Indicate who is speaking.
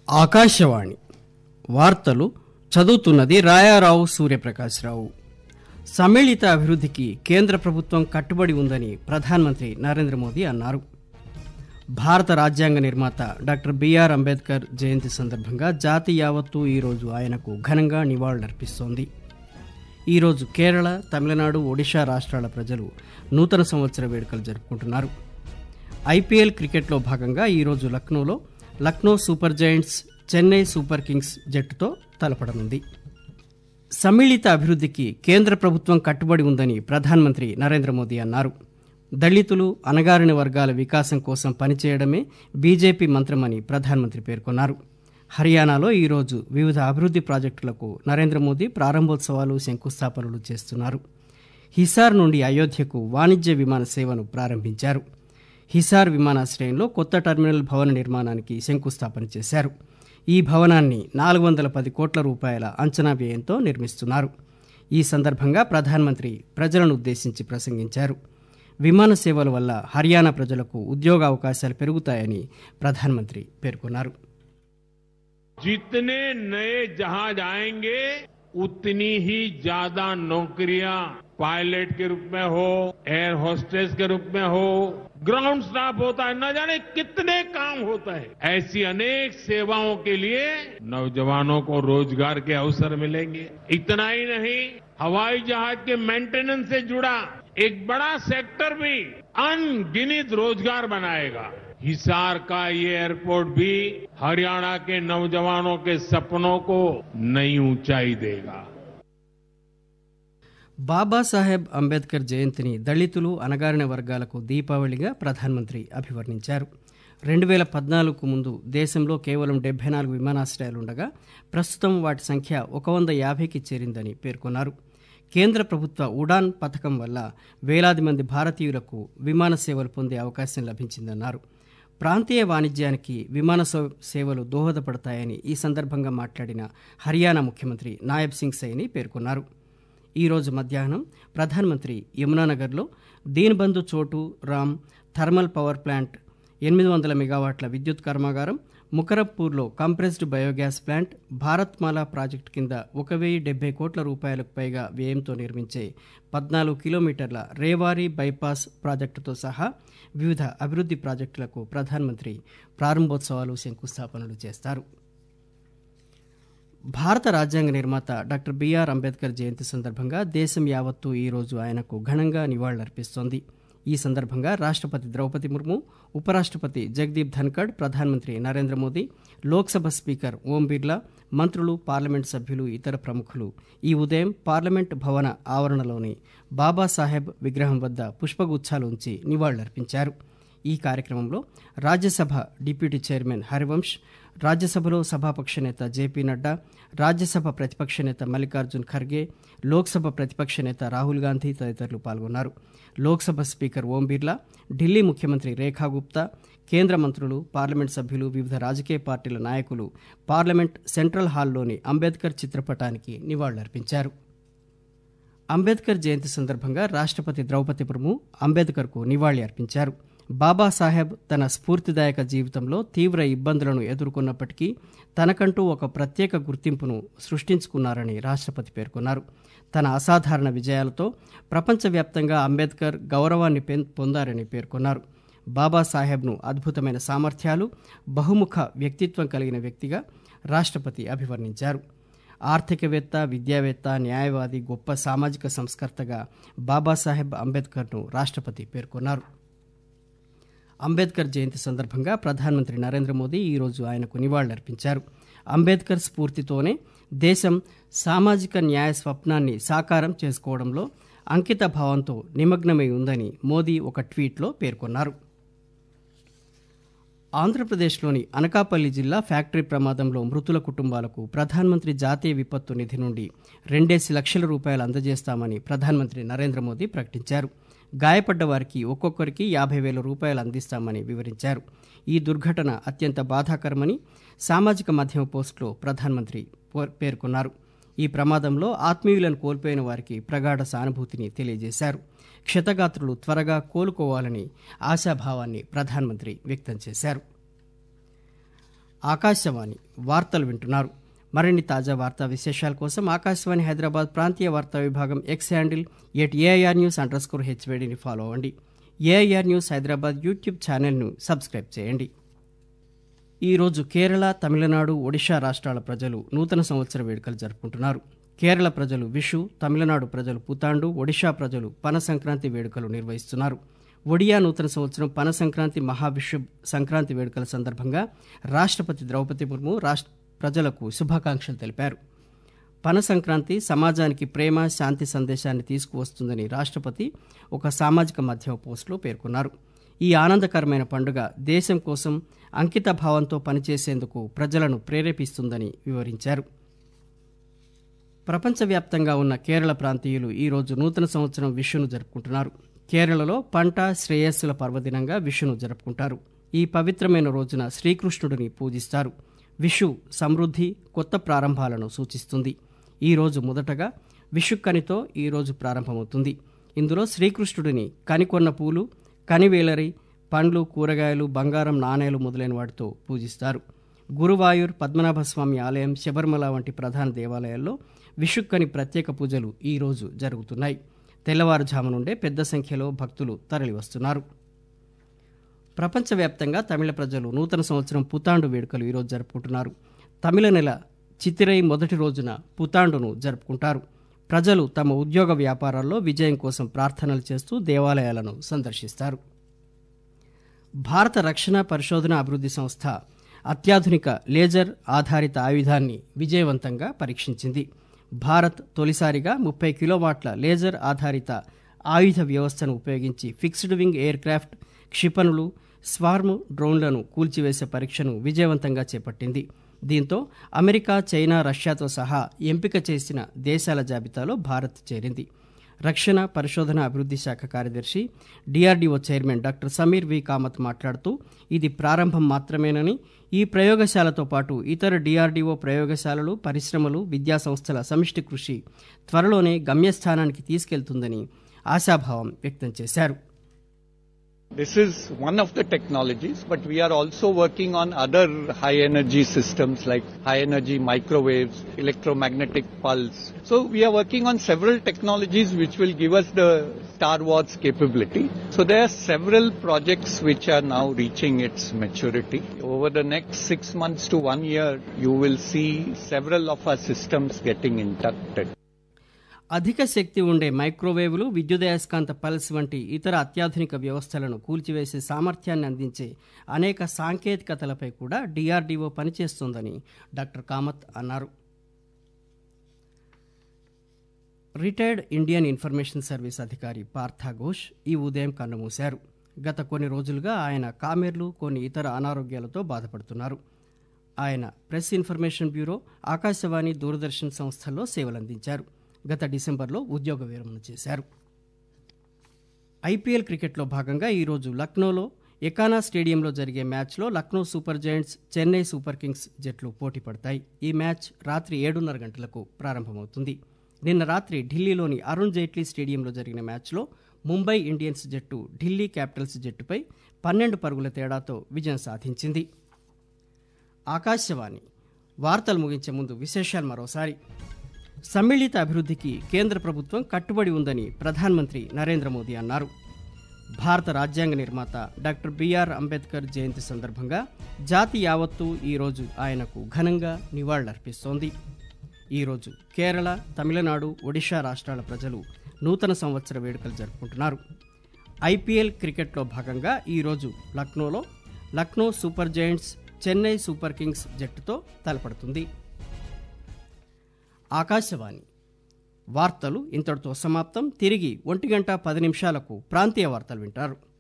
Speaker 1: ఆకాశవాణి వార్తలు చదువుతున్నది రాయారావు సూర్యప్రకాశ్రావు సమ్మిళిత అభివృద్ధికి కేంద్ర ప్రభుత్వం కట్టుబడి ఉందని ప్రధానమంత్రి నరేంద్ర మోదీ అన్నారు భారత రాజ్యాంగ నిర్మాత డాక్టర్ బిఆర్ అంబేద్కర్ జయంతి సందర్భంగా జాతి యావత్తు ఈరోజు ఆయనకు ఘనంగా నివాళులర్పిస్తోంది ఈరోజు కేరళ తమిళనాడు ఒడిశా రాష్ట్రాల ప్రజలు నూతన సంవత్సర వేడుకలు జరుపుకుంటున్నారు ఐపీఎల్ క్రికెట్లో భాగంగా ఈరోజు లక్నోలో Lucknow super giants Chennai super kings జట్టుతో తలపడనుంది సమ్మిళిత అభివృద్ధికి కేంద్ర ప్రభుత్వం కట్టుబడి ఉందని ప్రధానమంత్రి నరేంద్ర మోదీ అన్నారు దళితులు అణగారిన వర్గాల వికాసం కోసం పనిచేయడమే బీజేపీ మంత్రమని ప్రధానమంత్రి పేర్కొన్నారు హర్యానాలో ఈరోజు వివిధ అభివృద్ధి ప్రాజెక్టులకు నరేంద్ర మోదీ ప్రారంభోత్సవాలు శంకుస్థాపనలు చేస్తున్నారు హిసార్ నుండి అయోధ్యకు వాణిజ్య విమాన సేవను ప్రారంభించారు హిసార్ విమానాశ్రయంలో కొత్త టెర్మినల్ భవన నిర్మాణానికి శంకుస్థాపన చేశారు ఈ భవనాన్ని నాలుగు వందల పది కోట్ల రూపాయల అంచనా వ్యయంతో నిర్మిస్తున్నారు ఈ సందర్భంగా ప్రధానమంత్రి ప్రజలను ఉద్దేశించి ప్రసంగించారు విమాన సేవల వల్ల హర్యానా ప్రజలకు ఉద్యోగ అవకాశాలు పెరుగుతాయని ప్రధానమంత్రి పేర్కొన్నారు
Speaker 2: जितने नए जहाज आएंगे उतनी ही ज्यादा नौकरियां पायलट के रूप में हो एयर होस्टेस के रूप में हो ग्राउंड स्टाफ होता है न जाने कितने काम होता है ऐसी अनेक सेवाओं के लिए नौजवानों को रोजगार के अवसर मिलेंगे इतना ही नहीं हवाई जहाज के मेंटेनेंस से जुड़ा एक बड़ा सेक्टर भी अनगिनित रोजगार बनाएगा हिसार का ये एयरपोर्ट भी हरियाणा के नौजवानों के सपनों को नई ऊंचाई देगा
Speaker 1: బాబాసాహెబ్ అంబేద్కర్ జయంతిని దళితులు అణగారిన వర్గాలకు దీపావళిగా ప్రధానమంత్రి అభివర్ణించారు రెండు వేల పద్నాలుగుకు ముందు దేశంలో కేవలం డెబ్బై నాలుగు విమానాశ్రయాలుండగా ప్రస్తుతం వాటి సంఖ్య ఒక వంద యాభైకి చేరిందని పేర్కొన్నారు కేంద్ర ప్రభుత్వ ఉడాన్ పథకం వల్ల వేలాది మంది భారతీయులకు విమాన సేవలు పొందే అవకాశం లభించిందన్నారు ప్రాంతీయ వాణిజ్యానికి విమాన సౌ- సేవలు దోహదపడతాయని ఈ సందర్భంగా మాట్లాడిన హర్యానా ముఖ్యమంత్రి నాయబ్ సింగ్ సైని పేర్కొన్నారు ఈరోజు మధ్యాహ్నం ప్రధానమంత్రి యమునానగర్లో దీన్బంధు చోటు రామ్ థర్మల్ పవర్ ప్లాంట్ ఎనిమిది వందల మెగావాట్ల విద్యుత్ కర్మాగారం ముకరప్పూర్లో compressed biogas plant Bharatmala project కింద ఒక వెయ్యి డెబ్బై కోట్ల రూపాయలకు పైగా వ్యయంతో నిర్మించే పద్నాలుగు కిలోమీటర్ల రేవారీ బైపాస్ ప్రాజెక్టుతో సహా వివిధ అభివృద్ధి ప్రాజెక్టులకు ప్రధానమంత్రి ప్రారంభోత్సవాలు శంకుస్థాపనలు చేస్తారు భారత రాజ్యాంగ నిర్మాత డాక్టర్ బిఆర్ అంబేద్కర్ జయంతి సందర్భంగా దేశం యావత్తూ ఈరోజు ఆయనకు ఘనంగా నివాళులర్పిస్తోంది ఈ సందర్భంగా రాష్ట్రపతి ద్రౌపది ముర్ము ఉపరాష్ట్రపతి జగదీప్ ధన్కడ్ ప్రధానమంత్రి నరేంద్ర మోదీ లోక్సభ స్పీకర్ ఓం బిర్లా మంత్రులు పార్లమెంట్ సభ్యులు ఇతర ప్రముఖులు ఈ ఉదయం పార్లమెంట్ భవన ఆవరణలోని బాబాసాహెబ్ విగ్రహం వద్ద పుష్పగుచ్చాలు ఉంచి నివాళులర్పించారు ఈ కార్యక్రమంలో రాజ్యసభ డిప్యూటీ చైర్మన్ హరివంశ్ రాజ్యసభలో సభాపక్ష నేత జేపీ నడ్డా రాజ్యసభ ప్రతిపక్ష నేత మల్లికార్జున్ ఖర్గే లోక్సభ ప్రతిపక్ష నేత రాహుల్ గాంధీ తదితరులు పాల్గొన్నారు లోక్సభ స్పీకర్ ఓం బిర్లా ఢిల్లీ ముఖ్యమంత్రి రేఖా గుప్తా కేంద్ర మంత్రులు పార్లమెంట్ సభ్యులు వివిధ రాజకీయ పార్టీల నాయకులు పార్లమెంట్ సెంట్రల్ హాల్లోని అంబేద్కర్ చిత్రపటానికి నివాళులర్పించారు అంబేద్కర్ జయంతి సందర్భంగా రాష్ట్రపతి ద్రౌపది ముర్ము అంబేద్కర్కు నివాళి అర్పించారు బాబాసాహెబ్ తన స్ఫూర్తిదాయక జీవితంలో తీవ్ర ఇబ్బందులను ఎదుర్కొన్నప్పటికీ తనకంటూ ఒక ప్రత్యేక గుర్తింపును సృష్టించుకున్నారని రాష్ట్రపతి పేర్కొన్నారు తన అసాధారణ విజయాలతో ప్రపంచవ్యాప్తంగా అంబేద్కర్ గౌరవాన్ని పెం- పొందారని పేర్కొన్నారు బాబాసాహెబ్ను అద్భుతమైన సామర్థ్యాలు బహుముఖ వ్యక్తిత్వం కలిగిన వ్యక్తిగా రాష్ట్రపతి అభివర్ణించారు ఆర్థికవేత్త విద్యావేత్త న్యాయవాది గొప్ప సామాజిక సంస్కర్తగా బాబాసాహెబ్ అంబేద్కర్ను రాష్ట్రపతి పేర్కొన్నారు అంబేద్కర్ జయంతి సందర్భంగా ప్రధానమంత్రి నరేంద్ర మోదీ ఈరోజు ఆయనకు నివాళులర్పించారు అంబేద్కర్ స్ఫూర్తితోనే దేశం సామాజిక న్యాయ స్వప్నాన్ని సాకారం చేసుకోవడంలో అంకిత భావంతో నిమగ్నమై ఉందని మోదీ ఒక ట్వీట్లో పేర్కొన్నారు ఆంధ్రప్రదేశ్లోని అనకాపల్లి జిల్లా ఫ్యాక్టరీ ప్రమాదంలో మృతుల కుటుంబాలకు ప్రధానమంత్రి జాతీయ విపత్తు నిధి నుండి రెండేసి లక్షల రూపాయలు అందజేస్తామని ప్రధానమంత్రి నరేంద్ర మోదీ ప్రకటించారు గాయపడ్డ వారికి ఒక్కొక్కరికి యాభై వేల రూపాయలు అందిస్తామని వివరించారు ఈ దుర్ఘటన అత్యంత బాధాకరమని సామాజిక మాధ్యమ పోస్టులో ప్రధానమంత్రి పో- పేర్కొన్నారు ఈ ప్రమాదంలో ఆత్మీయులను కోల్పోయిన వారికి ప్రగాఢ సానుభూతిని తెలియజేశారు క్షతగాత్రులు త్వరగా కోలుకోవాలని ఆశాభావాన్ని ప్రధానమంత్రి వ్యక్తం చేశారు ఆకాశవాణి వార్తలు వింటున్నారు మరిన్ని తాజా వార్తా విశేషాల కోసం ఆకాశవాణి హైదరాబాద్ ప్రాంతీయ వార్తా విభాగం X handle at AIR news underscore హెచ్వేడిని ఫాలో అవ్వండి ఏఐఆర్ న్యూస్ హైదరాబాద్ యూట్యూబ్ ఛానల్ను సబ్స్క్రైబ్ చేయండి ఈరోజు కేరళ తమిళనాడు ఒడిషా రాష్ట్రాల ప్రజలు నూతన సంవత్సర వేడుకలు జరుపుకుంటున్నారు కేరళ ప్రజలు విషు తమిళనాడు ప్రజలు పుతాండు ఒడిషా ప్రజలు పన సంక్రాంతి వేడుకలు నిర్వహిస్తున్నారు ఒడియా నూతన సంవత్సరం పన సంక్రాంతి మహావిశ్వ సంక్రాంతి వేడుకల సందర్భంగా రాష్ట్రపతి ద్రౌపది ముర్ము రాష్ట్ర ప్రజలకు శుభాకాంక్షలు తెలిపారు పన సంక్రాంతి సమాజానికి ప్రేమ శాంతి సందేశాన్ని తీసుకువస్తుందని రాష్ట్రపతి ఒక సామాజిక మాధ్యమ పోస్టులో పేర్కొన్నారు ఈ ఆనందకరమైన పండుగ దేశం కోసం అంకిత భావంతో పనిచేసేందుకు ప్రజలను ప్రేరేపిస్తుందని వివరించారు ప్రపంచవ్యాప్తంగా ఉన్న కేరళ ప్రాంతీయులు ఈరోజు నూతన సంవత్సరం విషును జరుపుకుంటున్నారు కేరళలో పంట శ్రేయస్సుల పర్వదినంగా విషును జరుపుకుంటారు ఈ పవిత్రమైన రోజున శ్రీకృష్ణుడిని పూజిస్తారు విషు సమృద్ధి కొత్త ప్రారంభాలను సూచిస్తుంది ఈ రోజు మొదటగా విషుక్కనితో ఈ రోజు ప్రారంభమవుతుంది ఇందులో శ్రీకృష్ణుడిని కనికొన్న పూలు కనివేలరి పండ్లు కూరగాయలు బంగారం నాణేలు మొదలైన వాటితో పూజిస్తారు గురువాయూర్ పద్మనాభస్వామి ఆలయం శబరిమల వంటి ప్రధాన దేవాలయాల్లో విషుక్కని ప్రత్యేక పూజలు ఈ రోజు జరుగుతున్నాయి తెల్లవారుజాము నుండే పెద్ద సంఖ్యలో భక్తులు తరలివస్తున్నారు ప్రపంచవ్యాప్తంగా తమిళ ప్రజలు నూతన సంవత్సరం పుతాండు వేడుకలు ఈరోజు జరుపుకుంటున్నారు తమిళ నెల చితిరై మొదటి రోజున పుతాండును జరుపుకుంటారు ప్రజలు తమ ఉద్యోగ వ్యాపారాల్లో విజయం కోసం ప్రార్థనలు చేస్తూ దేవాలయాలను సందర్శిస్తారు భారత రక్షణ పరిశోధన అభివృద్ధి సంస్థ అత్యాధునిక లేజర్ ఆధారిత ఆయుధాన్ని విజయవంతంగా పరీక్షించింది భారత్ తొలిసారిగా ముప్పై కిలోవాట్ల లేజర్ ఆధారిత ఆయుధ వ్యవస్థను ఉపయోగించి ఫిక్స్డ్ వింగ్ ఎయిర్ క్రాఫ్ట్ క్షిపణులు స్వార్మ్ డ్రోన్లను కూల్చివేసే పరీక్షను విజయవంతంగా చేపట్టింది దీంతో అమెరికా చైనా రష్యాతో సహా ఎంపిక చేసిన దేశాల జాబితాలో భారత్ చేరింది రక్షణ పరిశోధన అభివృద్ధి శాఖ కార్యదర్శి DRDO chairman doctor Sameer V Kamat మాట్లాడుతూ ఇది ప్రారంభం మాత్రమేనని ఈ ప్రయోగశాలతో పాటు ఇతర డిఆర్డీఓ ప్రయోగశాలలు పరిశ్రమలు విద్యా సంస్థల సమిష్టి కృషి త్వరలోనే గమ్యస్థానానికి తీసుకెళ్తుందని ఆశాభావం వ్యక్తం చేశారు
Speaker 3: This is one of the technologies, but we are also working on other high energy systems like high energy microwaves, electromagnetic pulse. So we are working on several technologies which will give us the Star Wars capability. So there are several projects which are now reaching its maturity. Over the next six months to one year, you will see several of our systems getting inducted.
Speaker 1: అధిక శక్తి ఉండే మైక్రోవేవ్లు విద్యుదయస్కాంత pulse వంటి ఇతర అత్యాధునిక వ్యవస్థలను కూల్చివేసే సామర్థ్యాన్ని అందించే అనేక సాంకేతికతలపై కూడా డిఆర్డీఓ పనిచేస్తోందని డాక్టర్ కామత్ అన్నారు రిటైర్డ్ ఇండియన్ ఇన్ఫర్మేషన్ సర్వీస్ అధికారి పార్థ ఘోష్ ఈ ఉదయం కన్నుమూశారు గత కొన్ని రోజులుగా ఆయన కామెర్లు కొన్ని ఇతర అనారోగ్యాలతో బాధపడుతున్నారు ఆయన press information bureau Akashvani Doordarshan సంస్థల్లో సేవలందించారు గత డిసెంబర్లో ఉద్యోగ విరమణ చేశారు ఐపీఎల్ క్రికెట్లో భాగంగా ఈరోజు లక్నోలో ఎకానా స్టేడియంలో జరిగే మ్యాచ్లో Lucknow super giants Chennai super kings జట్లు పోటీ పడతాయి ఈ మ్యాచ్ రాత్రి ఏడున్నర గంటలకు ప్రారంభమవుతుంది నిన్న రాత్రి ఢిల్లీలోని అరుణ్ జైట్లీ స్టేడియంలో జరిగిన మ్యాచ్లో ముంబై ఇండియన్స్ జట్టు ఢిల్లీ క్యాపిటల్స్ జట్టుపై పన్నెండు పరుగుల తేడాతో విజయం సాధించింది ఆకాశవాణి వార్తలు ముగించే ముందు విశేషాలు మరోసారి సమ్మిళిత అభివృద్ధికి కేంద్ర ప్రభుత్వం కట్టుబడి ఉందని ప్రధానమంత్రి నరేంద్ర మోదీ అన్నారు భారత రాజ్యాంగ నిర్మాత డాక్టర్ బిఆర్ అంబేద్కర్ జయంతి సందర్భంగా జాతి యావత్తు ఈరోజు ఆయనకు ఘనంగా నివాళులర్పిస్తోంది ఈరోజు కేరళ తమిళనాడు ఒడిషా రాష్ట్రాల ప్రజలు నూతన సంవత్సర వేడుకలు జరుపుకుంటున్నారు ఐపీఎల్ క్రికెట్లో భాగంగా ఈరోజు లక్నోలో Lucknow super giants Chennai super kings జట్టుతో తలపడుతుంది ఆకాశవాణి వార్తలు ఇంతటితో సమాప్తం తిరిగి ఒంటి గంట పది నిమిషాలకు ప్రాంతీయ వార్తలు వింటారు